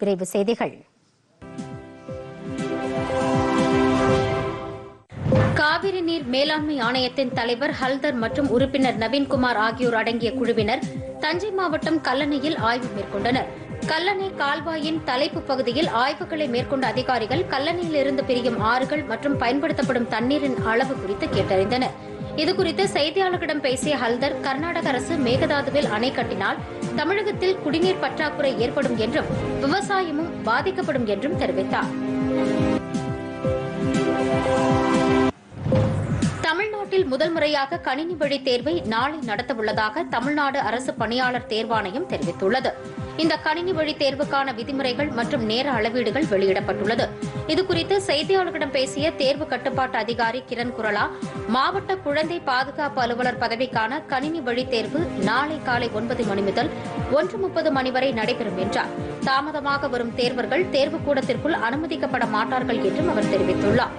விரைவு செய்திகள் காவிரி நீர் மேலாண்மை ஆணையத்தின் தலைவர் ஹல்தர் மற்றும் உறுப்பினர் நவீன்குமார் ஆகியோர் அடங்கிய குழுவினர் தஞ்சை மாவட்டம் கல்லணையில் ஆய்வு மேற்கொண்டனர் கல்லணை கால்வாயின் தலைப்பு பகுதியில் ஆய்வுகளை மேற்கொண்ட அதிகாரிகள் கல்லணையிலிருந்து பிரியும் ஆறுகள் மற்றும் பயன்படுத்தப்படும் தண்ணீரின் அளவு குறித்து கேட்டறிந்தனர் இதுகுறித்து செய்தியாளர்களிடம் பேசிய ஹல்தர் கர்நாடக அரசு மேகதாதுவில் அணை கட்டினால் தமிழகத்தில் குடிநீர் பற்றாக்குறை ஏற்படும் என்றும் விவசாயமும் பாதிக்கப்படும் என்றும் தெரிவித்தார் தமிழ்நாட்டில் முதல் முறையாக கணினி வழி தேர்வை நாளை நடத்தவுள்ளதாக தமிழ்நாடு அரசு பணியாளர் தேர்வாணையம் தெரிவித்துள்ளது இந்த கணினி வழி தேர்வுக்கான விதிமுறைகள் மற்றும் நேர அளவீடுகள் வெளியிடப்பட்டுள்ளது இதுகுறித்து செய்தியாளர்களிடம் பேசிய தேர்வு கட்டுப்பாட்டு அதிகாரி கிரண் குரலா மாவட்ட குழந்தை பாதுகாப்பு அலுவலர் பதவிக்கான கணினி வழி தேர்வு நாளை காலை ஒன்பது மணி முதல் ஒன்று முப்பது மணி வரை நடைபெறும் என்றார் தாமதமாக வரும் தேர்வர்கள் தேர்வுக் கூடத்திற்குள் அனுமதிக்கப்பட மாட்டார்கள் என்றும் அவர் தெரிவித்துள்ளார்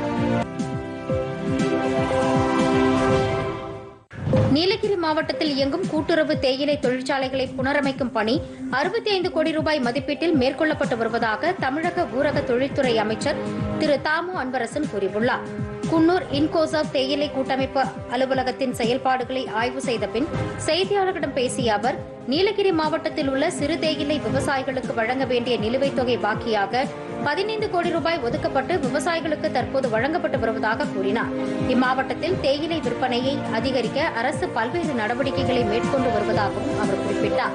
நீலகிரி மாவட்டத்தில் இயங்கும் கூட்டுறவு தேயிலை தொழிற்சாலைகளை புனரமைக்கும் பணி அறுபத்தி ஐந்து கோடி ரூபாய் மதிப்பீட்டில் மேற்கொள்ளப்பட்டு வருவதாக தமிழக ஊரக தொழில்துறை அமைச்சர் திரு தாமு அன்பரசன் கூறியுள்ளார் குன்னூர் இன்கோசாப் தேயிலை கூட்டமைப்பு அலுவலகத்தின் செயல்பாடுகளை ஆய்வு செய்த பின் செய்தியாளர்களிடம் பேசிய அவர் நீலகிரி மாவட்டத்தில் உள்ள சிறு தேயிலை விவசாயிகளுக்கு வழங்க வேண்டிய நிலுவைத் தொகை பாக்கியாக பதினைந்து கோடி ரூபாய் ஒதுக்கப்பட்டு விவசாயிகளுக்கு தற்போது வழங்கப்பட்டு வருவதாக கூறினார் இம்மாவட்டத்தில் தேயிலை விற்பனையை அதிகரிக்க அரசு பல்வேறு நடவடிக்கைகளை மேற்கொண்டு வருவதாகவும் அவர் குறிப்பிட்டார்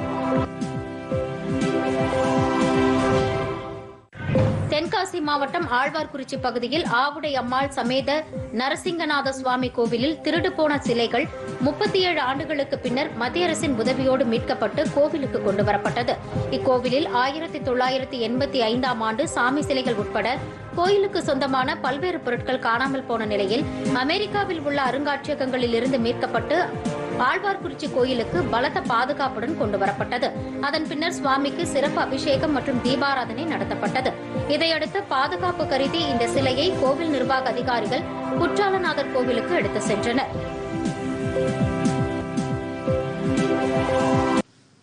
தென்காசி மாவட்டம் ஆழ்வார்குறிச்சி பகுதியில் ஆவுடை அம்மாள் சமேத நரசிங்கநாத சுவாமி கோவிலில் திருடு போன சிலைகள் முப்பத்தி ஏழு ஆண்டுகளுக்கு பின்னர் மத்திய அரசின் உதவியோடு மீட்கப்பட்டு கோவிலுக்கு கொண்டுவரப்பட்டது இக்கோவிலில் ஆயிரத்தி தொள்ளாயிரத்தி எண்பத்தி ஐந்தாம் ஆண்டு சாமி சிலைகள் உட்பட கோயிலுக்கு சொந்தமான பல்வேறு பொருட்கள் காணாமல் போன நிலையில் அமெரிக்காவில் உள்ள அருங்காட்சியகங்களில் இருந்து மீட்கப்பட்டு ஆழ்வார்குறிச்சி கோயிலுக்கு பலத்த பாதுகாப்புடன் கொண்டுவரப்பட்டது அதன் பின்னர் சுவாமிக்கு சிறப்பு அபிஷேகம் மற்றும் தீபாராதனை நடத்தப்பட்டது இதையடுத்து பாதுகாப்பு கருதி இந்த சிலையை கோவில் நிர்வாக அதிகாரிகள் குற்றாலநாதர் கோவிலுக்கு எடுத்து சென்றனர்